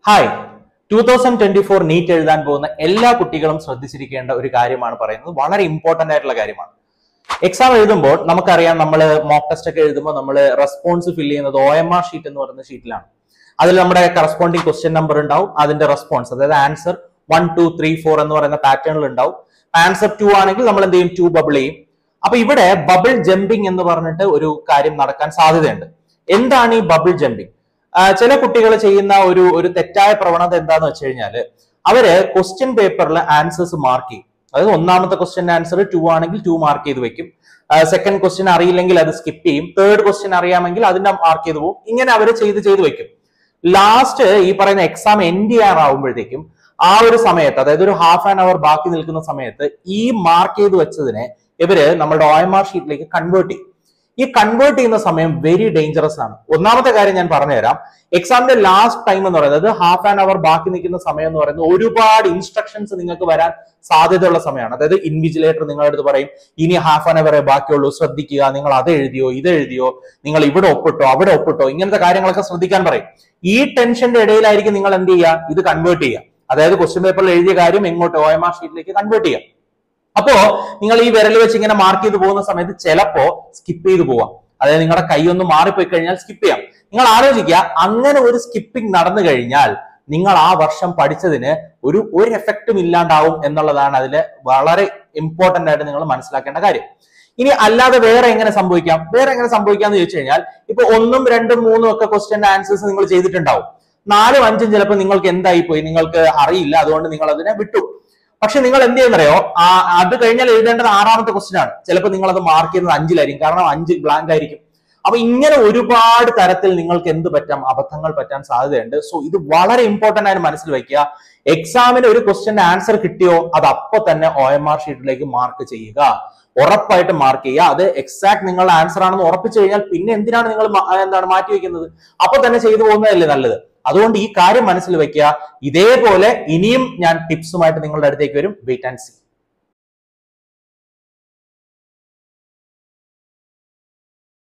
hi two thousand twenty four NEET എഴുതാൻ പോകുന്ന എല്ലാ കുട്ടികളും ശ്രദ്ധിച്ചിരിക്കേണ്ട ഒരു കാര്യമാണ് പറയുന്നത് വളരെ ഇമ്പോർട്ടന്റ് ആയിട്ടുള്ള കാര്യമാണ് എക്സാം എഴുതുമ്പോൾ നമുക്കറിയാം നമ്മൾ മോക്ക് ടെസ്റ്റ് ഒക്കെ എഴുതുമ്പോൾ നമ്മൾ റെസ്പോൺസ് ഫില്ല് ചെയ്യുന്നത് ഒ എം ആർ ഷീറ്റ് എന്ന് പറയുന്ന ഷീറ്റിലാണ് അതിൽ നമ്മുടെ കറസ്പോണ്ടിങ് ക്വസ്റ്റ്യൻ നമ്പർ ഉണ്ടാവും അതിന്റെ റെസ്പോൺസ് അതായത് answer one two three four എന്ന് പറയുന്ന പാറ്റേണിൽ ഉണ്ടാവും ആൻസർ ടു ആണെങ്കിൽ നമ്മൾ എന്ത് ചെയ്യും ടു ബബിൾ ചെയ്യും അപ്പൊ ഇവിടെ ബബിൾ ജമ്പിങ് എന്ന് പറഞ്ഞിട്ട് ഒരു കാര്യം നടക്കാൻ സാധ്യതയുണ്ട് എന്താണ് ഈ ബബിൾ ജമ്പിങ് ചില കുട്ടികൾ ചെയ്യുന്ന ഒരു ഒരു തെറ്റായ പ്രവണത എന്താന്ന് വെച്ച് കഴിഞ്ഞാല് അവര് ക്വസ്റ്റ്യൻ പേപ്പറിൽ ആൻസേഴ്സ് മാർക്ക് ചെയ്യും അതായത് ഒന്നാമത്തെ ക്വസ്റ്റ്യൻ ആൻസർ ടു ആണെങ്കിൽ ടു മാർക്ക് ചെയ്ത് വെക്കും സെക്കൻഡ് ക്വസ്റ്റ്യൻ അറിയില്ലെങ്കിൽ അത് സ്കിപ്പ് ചെയ്യും തേർഡ് ക്വസ്റ്റ്യൻ അറിയാമെങ്കിൽ അതിന്റെ മാർക്ക് ചെയ്ത് പോകും ഇങ്ങനെ അവർ ചെയ്ത് ചെയ്ത് വെക്കും ലാസ്റ്റ് ഈ പറയുന്ന എക്സാം എൻഡ് ചെയ്യാറാവുമ്പോഴത്തേക്കും ആ ഒരു സമയത്ത് അതായത് ഒരു ഹാഫ് ആൻ അവർ ബാക്കി നിൽക്കുന്ന സമയത്ത് ഈ മാർക്ക് ചെയ്ത് വെച്ചതിനെ ഇവര് നമ്മുടെ ഒ എം ആർ ഷീറ്റിലേക്ക് കൺവേർട്ട് ചെയ്യും ഈ കൺവേർട്ട് ചെയ്യുന്ന സമയം വെരി ഡേഞ്ചറസ് ആണ് ഒന്നാമത്തെ കാര്യം ഞാൻ പറഞ്ഞുതരാം എക്സാമിന്റെ ലാസ്റ്റ് ടൈം എന്ന് പറയുന്നത് ഹാഫ് ആൻ അവർ ബാക്കി നിൽക്കുന്ന സമയം എന്ന് പറയുന്നത് ഒരുപാട് ഇൻസ്ട്രക്ഷൻസ് നിങ്ങൾക്ക് വരാൻ സാധ്യതയുള്ള സമയമാണ് അതായത് ഇൻവിജിലേറ്റർ നിങ്ങളുടെ അടുത്ത് പറയും ഇനി ഹാഫ് ആൻ അവറേ ബാക്കിയുള്ളൂ ശ്രദ്ധിക്കുക നിങ്ങൾ അത് എഴുതിയോ ഇത് എഴുതിയോ നിങ്ങൾ ഇവിടെ ഒപ്പിട്ടോ അവിടെ ഒപ്പിട്ടോ ഇങ്ങനത്തെ കാര്യങ്ങളൊക്കെ ശ്രദ്ധിക്കാൻ പറയും ഈ ടെൻഷന്റെ ഇടയിലായിരിക്കും നിങ്ങൾ എന്ത് ചെയ്യുക ഇത് കൺവേർട്ട് ചെയ്യുക അതായത് ക്വസ്റ്റ്യൻ പേപ്പറിൽ എഴുതിയ കാര്യം എങ്ങോട്ട് ഒ എം ആർ ഷീറ്റിലേക്ക് കൺവേർട്ട് ചെയ്യാം അപ്പോ നിങ്ങൾ ഈ വിരൽ വെച്ച് ഇങ്ങനെ മാർക്ക് ചെയ്ത് പോകുന്ന സമയത്ത് ചിലപ്പോ സ്കിപ്പ് ചെയ്ത് പോവാം അതായത് നിങ്ങളുടെ കൈ ഒന്ന് മാറിപ്പോയി കഴിഞ്ഞാൽ സ്കിപ്പ് ചെയ്യാം നിങ്ങൾ ആലോചിക്കുക അങ്ങനെ ഒരു സ്കിപ്പിംഗ് നടന്നു കഴിഞ്ഞാൽ നിങ്ങൾ ആ വർഷം പഠിച്ചതിന് ഒരു ഒരു എഫക്റ്റും ഇല്ലാണ്ടാവും എന്നുള്ളതാണ് അതിൽ വളരെ ഇമ്പോർട്ടന്റ് ആയിട്ട് നിങ്ങൾ മനസ്സിലാക്കേണ്ട കാര്യം ഇനി അല്ലാതെ വേറെ എങ്ങനെ സംഭവിക്കാം വേറെ എങ്ങനെ സംഭവിക്കാന്ന് ചോദിച്ചു കഴിഞ്ഞാൽ ഇപ്പൊ ഒന്നും രണ്ടും മൂന്നും ഒക്കെ ക്വസ്റ്റ്യൻ ആൻസേഴ്സ് നിങ്ങൾ ചെയ്തിട്ടുണ്ടാവും നാലും അഞ്ചും ചിലപ്പോൾ നിങ്ങൾക്ക് എന്തായി പോയി നിങ്ങൾക്ക് അറിയില്ല അതുകൊണ്ട് നിങ്ങൾ അതിനെ വിട്ടു പക്ഷെ നിങ്ങൾ എന്ത് ചെയ്യുന്നറിയോ ആ അത് കഴിഞ്ഞാൽ എഴുതേണ്ടത് ആറാമത്തെ ക്വസ്റ്റ്യൻ ആണ് ചിലപ്പോൾ നിങ്ങൾ അത് മാർക്ക് ചെയ്യുന്നത് അഞ്ചിലായിരിക്കും കാരണം അഞ്ച് ബ്ലാങ്ക് ആയിരിക്കും അപ്പൊ ഇങ്ങനെ ഒരുപാട് തരത്തിൽ നിങ്ങൾക്ക് എന്ത് പറ്റാം അബദ്ധങ്ങൾ പറ്റാൻ സാധ്യതയുണ്ട് സോ ഇത് വളരെ ഇമ്പോർട്ടന്റ് ആയിട്ട് മനസ്സിൽ വെക്കുക എക്സാമിന് ഒരു ക്വസ്റ്റ്യൻ ആൻസർ കിട്ടിയോ അത് അപ്പൊ തന്നെ ഒ എം ആർ ഷീറ്റിലേക്ക് മാർക്ക് ചെയ്യുക ഉറപ്പായിട്ട് മാർക്ക് ചെയ്യുക അത് എക്സാക്ട് നിങ്ങളുടെ ആൻസർ ആണെന്ന് ഉറപ്പിച്ചു കഴിഞ്ഞാൽ പിന്നെ എന്തിനാണ് നിങ്ങൾ എന്താണ് മാറ്റി വെക്കുന്നത് അപ്പൊ തന്നെ ചെയ്തു പോകുന്നതല്ലേ നല്ലത് അതുകൊണ്ട് ഈ കാര്യം മനസ്സിൽ വെക്കുക ഇതേപോലെ ഇനിയും ഞാൻ ടിപ്സുമായിട്ട് നിങ്ങളുടെ അടുത്തേക്ക് വരും വെയിറ്റ് ആൻഡ് സി